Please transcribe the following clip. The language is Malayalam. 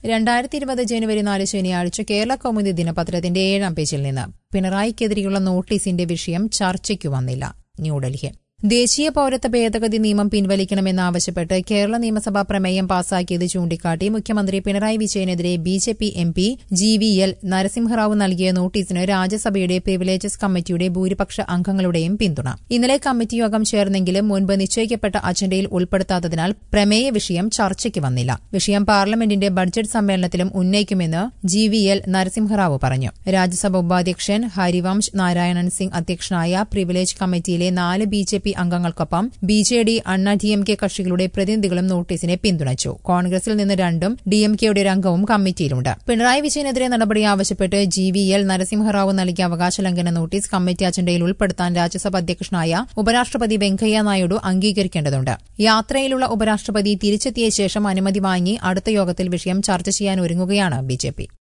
രണ്ടായിരത്തി ഇരുപത് ജനുവരി നാല് ശനിയാഴ്ച കേരള കൗമുദി ദിനപത്രത്തിന്റെ ഏഴാം പേജിൽ നിന്ന് പിണറായിക്കെതിരെയുള്ള നോട്ടീസിന്റെ വിഷയം ചർച്ചയ്ക്കു വന്നില്ല ന്യൂഡൽഹി ദേശീയ പൌരത്വ ഭേദഗതി നിയമം പിൻവലിക്കണമെന്നാവശ്യപ്പെട്ട് കേരള നിയമസഭ പ്രമേയം പാസാക്കിയത് ചൂണ്ടിക്കാട്ടി മുഖ്യമന്ത്രി പിണറായി വിജയനെതിരെ B J P M P G V L Narasimha Rao നൽകിയ നോട്ടീസിന് രാജ്യസഭയുടെ പ്രിവിലേജസ് കമ്മിറ്റിയുടെ ഭൂരിപക്ഷ അംഗങ്ങളുടെയും പിന്തുണ ഇന്നലെ കമ്മിറ്റി യോഗം ചേർന്നെങ്കിലും മുൻപ് നിശ്ചയിക്കപ്പെട്ട അജണ്ടയിൽ ഉൾപ്പെടുത്താത്തതിനാൽ പ്രമേയ വിഷയം ചർച്ചയ്ക്ക് വന്നില്ല വിഷയം പാർലമെന്റിന്റെ ബഡ്ജറ്റ് സമ്മേളനത്തിലും ഉന്നയിക്കുമെന്ന് ജി വി എൽ നരസിംഹറാവു പറഞ്ഞു രാജ്യസഭ ഉപാധ്യക്ഷൻ ഹരിവംശ് നാരായണൻ സിംഗ് അധ്യക്ഷനായ പ്രിവിലേജ് കമ്മിറ്റിയിലെ നാല് ബി ജെ പി അംഗങ്ങൾക്കൊപ്പം B J D Anna D M K കക്ഷികളുടെ പ്രതിനിധികളും നോട്ടീസിനെ പിന്തുണച്ചു കോൺഗ്രസിൽ നിന്ന് രണ്ടും ഡി എം കെയുടെ ഒരു അംഗവും കമ്മിറ്റിയിലുണ്ട് പിണറായി വിജയനെതിരെ നടപടി ആവശ്യപ്പെട്ട് ജി വി എൽ നരസിംഹറാവു നൽകിയ അവകാശ ലംഘന നോട്ടീസ് കമ്മിറ്റി അജണ്ടയിൽ ഉൾപ്പെടുത്താൻ രാജ്യസഭ അധ്യക്ഷനായ ഉപരാഷ്ട്രപതി വെങ്കയ്യ നായിഡു അംഗീകരിക്കേണ്ടതുണ്ട് യാത്രയിലുള്ള ഉപരാഷ്ട്രപതി തിരിച്ചെത്തിയ ശേഷം അനുമതി വാങ്ങി അടുത്ത യോഗത്തിൽ വിഷയം ചർച്ച ചെയ്യാൻ ഒരുങ്ങുകയാണ് ബി